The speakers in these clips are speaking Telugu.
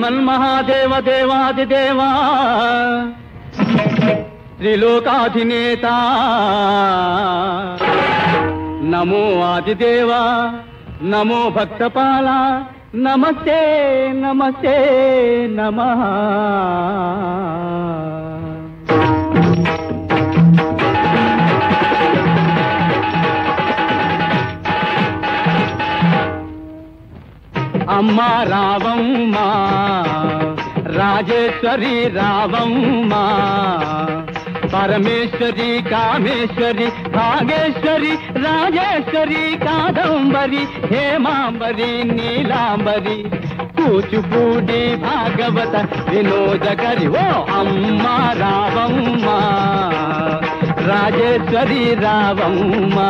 శ్రీమన్మహాదేవ దేవాది దేవా త్రిలోకాధినేత నమో ఆదిదేవా నమో భక్తపాల నమస్తే నమస్తే నమ అమ్మా రావమ్మా రాజేశ్వరి రావమ్మా పరమేశ్వరి కామేశ్వరి భాగేశ్వరి రాజేశ్వరి కాదంబరి హేమాంబరి నీలాంబరి కూచుపూడి భాగవత వినోదకరి ఓ అమ్మా రావమ్మా రాజేశ్వరి రావమ్మా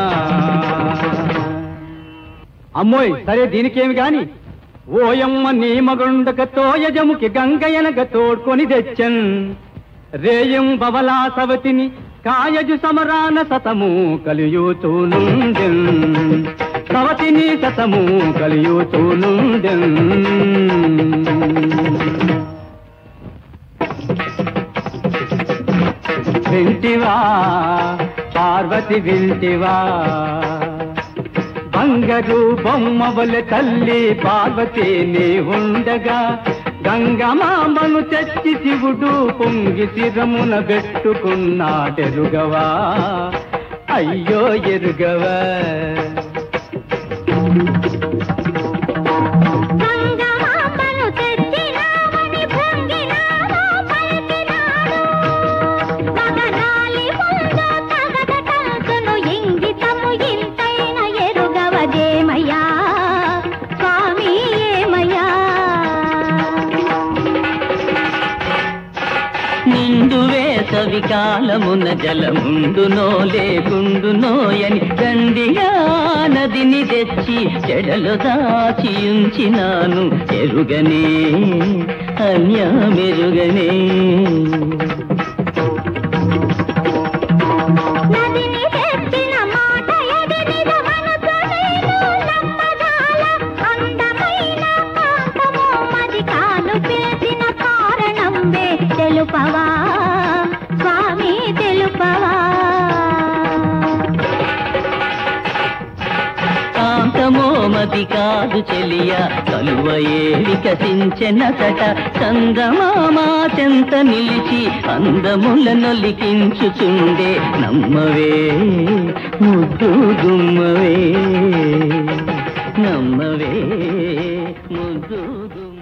అమ్మోయ్ సరే దీనికేమి గాని ఓయమ్మ నీ మగుండక తోయజముకి గంగయనగ తోడ్కొని తెచ్చన్ రేయం బవలా సవతిని కాయజు సమరాన సతము కలియుతూ నుండెన్ సవతిని సతము కలియుతూ నుండెన్ వింటివా పార్వతి వింటివా బంగరు బొమ్మవల తల్లి పార్వతి నీ ఉండగా గంగమామను తెచ్చి శివుడు పొంగి శిరమున పెట్టుకున్నాడెరుగవా అయ్యో ఎరుగవా గంగమాంబను తెచ్చినామని భంగినామో పలికినాడు. గగనాలి ముందు తగదటంతును ఇంగితము ఇంతైన ఎరుగవదేమయ్యా స్వామి ఏమయ్యా నిండు వేసవి కాలమున జలముండునో లేకుండునోయని దండిగా నదిని తెచ్చి చెడలు దాచి ఉంచినాను ఎరుగనే అన్యమెరుగనే నదిని తెచ్చిన మాట ఎది నిజమనుచు నేను నమ్మజాల. అందమైన కాంతము మది కాను పిలిచిన కారణంబే తెలుపవా స్వామి తెలుపవా కాంతమో మతి కాదు చెలియ కలువ ఏలి కసించెనసట చందమామా చెంత నిలిచి అందముల నొలికించుచుండే నమ్మవే ముద్దు గుమ్మవే నమ్మవే ముద్దు గుమ్మ